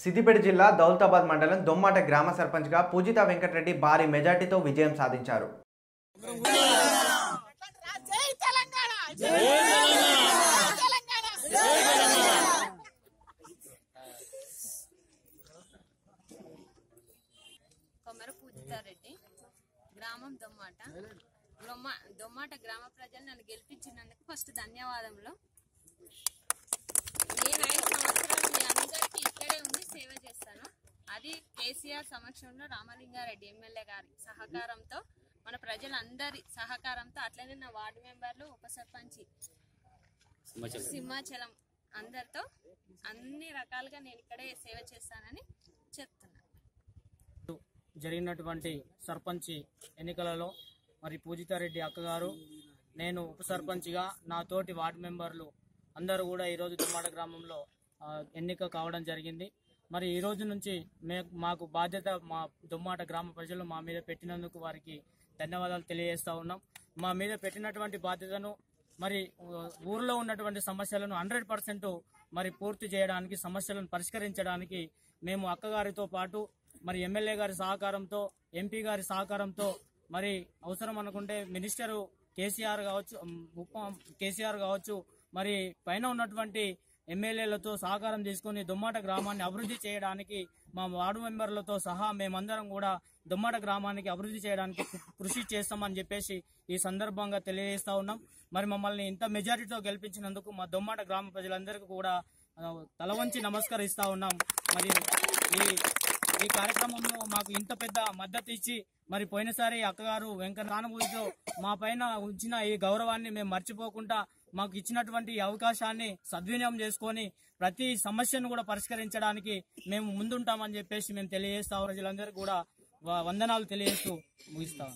సిద్దిపేట జిల్లా దౌలతాబాద్ మండలం దొమ్మాట గ్రామ సర్పంచ్గా పూజిత వెంకటరెడ్డి భారీ మెజార్టీతో విజయం సాధించారు జై తెలంగాణ జై తెలంగాణ కొమర పూజితారెడ్డి గ్రామం దొమ్మాట దొమ్మ దొమ్మాట గ్రామ ప్రజలు నన్ను గెలిపించినందుకు ఫస్ట్ ధన్యవాదములు నేను ఐదు సంవత్సరాలు మీ అందరికీ ఇక్కడే ఉండి సేవ చేస్తాను అది కేసీఆర్ సమక్షంలో రామలింగారెడ్డి ఎమ్మెల్యే గారి సహకారంతో మన ప్రజలందరి సహకారంతో అట్లనే నా వార్డు మెంబర్లు ఉప సర్పంచి సింహాచలం అందరితో అన్ని రకాలుగా నేను ఇక్కడే సేవ చేస్తానని చెప్తున్నాను జరిగినటువంటి సర్పంచి ఎన్నికలలో మరి పూజితారెడ్డి అక్కగారు నేను ఉప సర్పంచ్గా నా తోటి వార్డు మెంబర్లు అందరూ కూడా ఈరోజు దుమ్మాడ గ్రామంలో ఆ, ఎన్నిక కావడం జరిగింది మరి ఈ రోజు నుంచి మే మాకు బాధ్యత మా దుమ్మాట గ్రామ ప్రజలు మా మీద పెట్టినందుకు వారికి ధన్యవాదాలు తెలియజేస్తా ఉన్నాం మా మీద పెట్టినటువంటి బాధ్యతను మరి ఊ- ఊర్లో ఉన్నటువంటి సమస్యలను హండ్రెడ్ పర్సెంట్ మరి పూర్తి చేయడానికి సమస్యలను పరిష్కరించడానికి మేము అక్కగారితో పాటు మరి ఎమ్మెల్యే గారి సహకారంతో ఎంపీ గారి సహకారంతో మరి అవసరం అనుకుంటే మినిస్టరు కేసీఆర్ కావచ్చు ఉమ్, ఉప కేసీఆర్ కావచ్చు మరి పైన ఉన్నటువంటి ఎమ్మెల్యేలతో సహకారం తీసుకొని దుమ్మాట గ్రామాన్ని అభివృద్ధి చేయడానికి మా వార్డు మెంబర్లతో సహా మేమందరం కూడా దుమ్మాట గ్రామానికి అభివృద్ధి చేయడానికి కృ- కృషి చేస్తామని చెప్పేసి ఈ సందర్భంగా తెలియజేస్తా ఉన్నాం మరి మమ్మల్ని ఇంత మెజారిటీతో గెలిపించినందుకు మా దుమ్మాట గ్రామ ప్రజలందరికీ కూడా ఆ, తల వంచి నమస్కరిస్తా ఉన్నాం మరి ఈ ఈ కార్యక్రమంలో మాకు ఇంత పెద్ద మద్దతు ఇచ్చి మరి పోయినసారి అక్కగారు వెంకట సానుభూతితో మా పైన ఉంచిన ఈ గౌరవాన్ని మేము మర్చిపోకుండా మాకు ఇచ్చినటువంటి ఈ అవకాశాన్ని సద్వినియోగం చేసుకొని ప్రతి సమస్యను కూడా పరిష్కరించడానికి మేము ముందుంటామని చెప్పేసి మేము తెలియజేస్తా ప్రజలందరికీ కూడా వ- వందనాలు తెలియజేస్తూ ముగిస్తాం